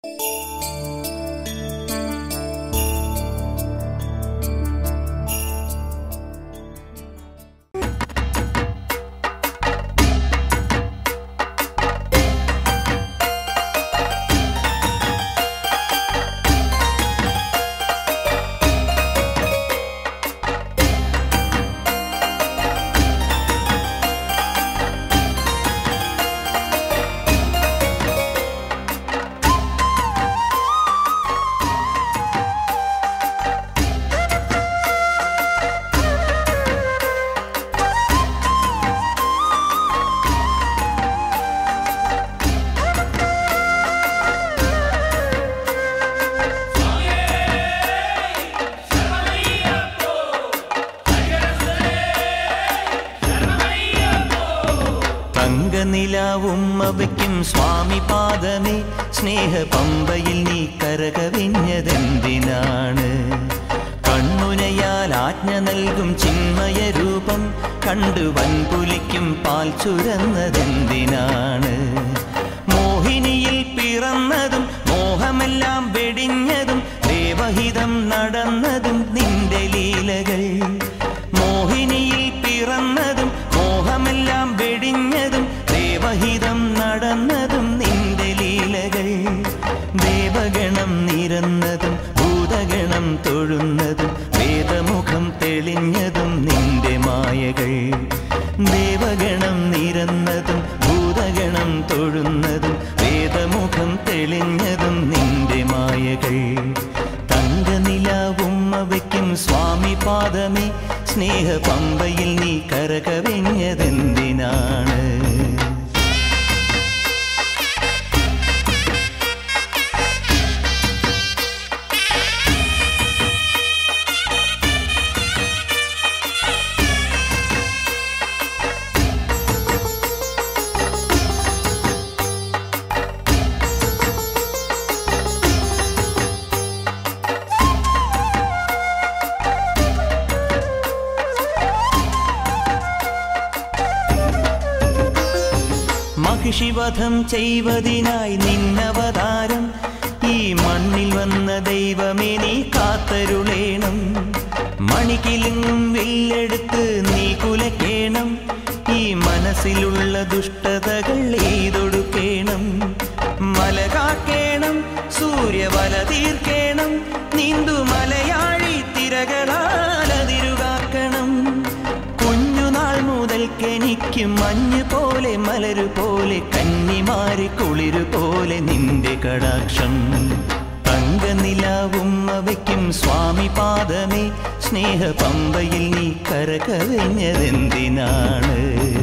തങ്കനിലാവുമ്മവയ്ക്കും സ്വാമി പാദമേ സ്നേഹ പമ്പയിൽ നീ കരകവിഞ്ഞതെന്തിനാണ് കണ്ണുനയാൽ ആജ്ഞ നൽകും ചിന്മയ രൂപം കണ്ടു വൻപുലിക്കും പാൽ ചുരന്നതെന്തിനാണ് മോഹിനിയിൽ പിറന്നതും മോഹമെല്ലാം വെടിഞ്ഞതും ദേവഹിതം നടന്നതും നിന്റെ ലീലകൾ മോഹിനിയിൽ പിറന്നതും മോഹമെല്ലാം വെടിഞ്ഞതും ദേവഹിതം നടന്നതും നിന്റെ ലീലകൾ ദേവഗണം നിരന്നതും ഭൂതഗണം തൊഴുന്നതും വേദമുഖം തെളിഞ്ഞതും നിന്റെ മായകൾ ദേവഗണം നിരന്നതും ഭൂതഗണം തൊഴുന്നതും വേദമുഖം തെളിഞ്ഞതും നിന്റെ മായകൾ തങ്കനിലാവുമ്മവയ്ക്കും സ്വാമി പാദമേ സ്നേഹ പമ്പയിൽ നീ കരകവിഞ്ഞതെന്തിനാണ് മഹിഷിവധം ചെയ്വതിനായി നിന്നവതാരം ഈ മണ്ണിൽ വന്ന ദൈവമേ നീ കാത്തരുളേണം മണിക്കിലുങ്ങും വില്ലെടുത്ത് നീ കുലക്കേണം ഈ മനസ്സിലുള്ള ദുഷ്ടതകൾ എയ്തൊടുക്കേണം മല കാക്കേണം സൂര്യവല തീർക്കേണം നീന്തു മലയാഴി തിരകളാലതിരുകാക്കണം കുഞ്ഞുനാൾ മുതൽക്കെനിക്ക് മഞ്ഞ് പോലെ മലരു പോലെ കന്നിമാരി കുളിരു പോലെ നിന്റെ കടാക്ഷം തങ്കനിലാവും അവയ്ക്കും സ്വാമി പാദമേ സ്നേഹ പമ്പയിൽ നീ കരകവിഞ്ഞതെന്തിനാണ്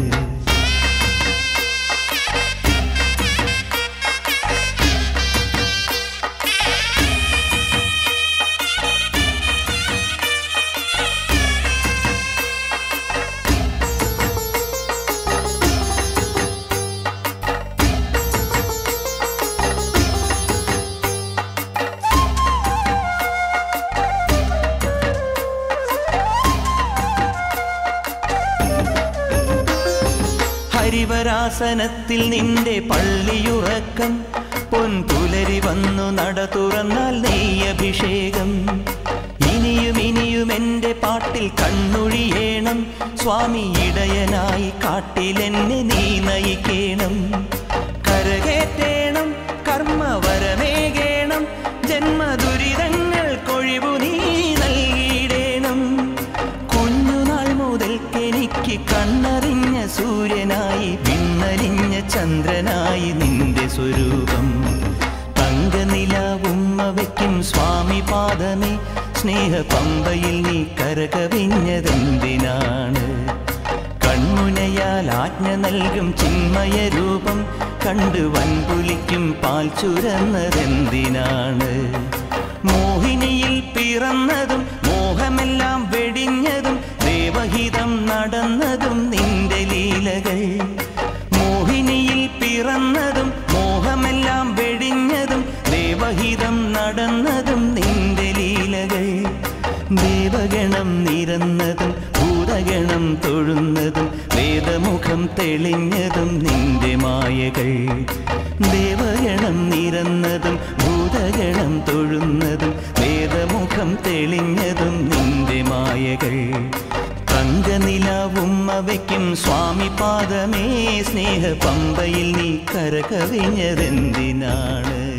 ഹരിവരാസനത്തിൽ നിന്റെ പള്ളിയുറക്കം പൊൻപുലരി വന്നു നട തുറന്നാൽ നെയ്യഭിഷേകം ഇനിയും ഇനിയും എൻ്റെ പാട്ടിൽ കണ്ണൊഴിയേണം സ്വാമി ഇടയനായി കാട്ടിലെന്നെ നീ നയിക്കേണം കരകേറ്റേണം കർമ്മവരമേകേണം ജന്മദുരിതങ്ങൾ കൊഴിവു നീ നൽകിയിടേണം കുഞ്ഞുനാൾ മുതൽക്കെനിക്ക് കണ്ണറിഞ്ഞ സൂര്യനായി പിന്നലിഞ്ഞ ചന്ദ്രനായി നിന്റെ സ്വരൂപം തങ്കനിലാവുമ്മവയ്ക്കും സ്വാമി പാദമേ സ്നേഹ പമ്പയിൽ നീ കരകവിഞ്ഞതെന്തിനാണ് കൺമുനയാൽ ആജ്ഞ നൽകും ചിന്മയ രൂപം കണ്ടു വൻപുലിക്കും പാൽ ചുരന്നതെന്തിനാണ് മോഹിനിയിൽ പിറന്നതും മോഹമെല്ലാം വെടിഞ്ഞതും ദേവഹിതം നടന്നതും നിന്റെ ലീലകൾ മോഹിനിയിൽ പിറന്നതും മോഹമെല്ലാം വെടിഞ്ഞതും ദേവഹിതം നടന്നതും നിന്റെ ലീലകൾ ദേവഗണം നിരന്നതും ഭൂതഗണം തൊഴുന്നതും വേദമുഖ വേദമുഖം തെളിഞ്ഞതും നിന്റെ മായകൾ ദേവഗണം നിരന്നതും ഭൂതഗണം തൊഴുന്നതും വേദമുഖം തെളിഞ്ഞതും നിന്റെ മായകൾ തങ്കനിലാവും അവയ്ക്കും സ്വാമി പാദമേ സ്നേഹ പമ്പയിൽ നീ കരകവിഞ്ഞതെന്തിനാണ്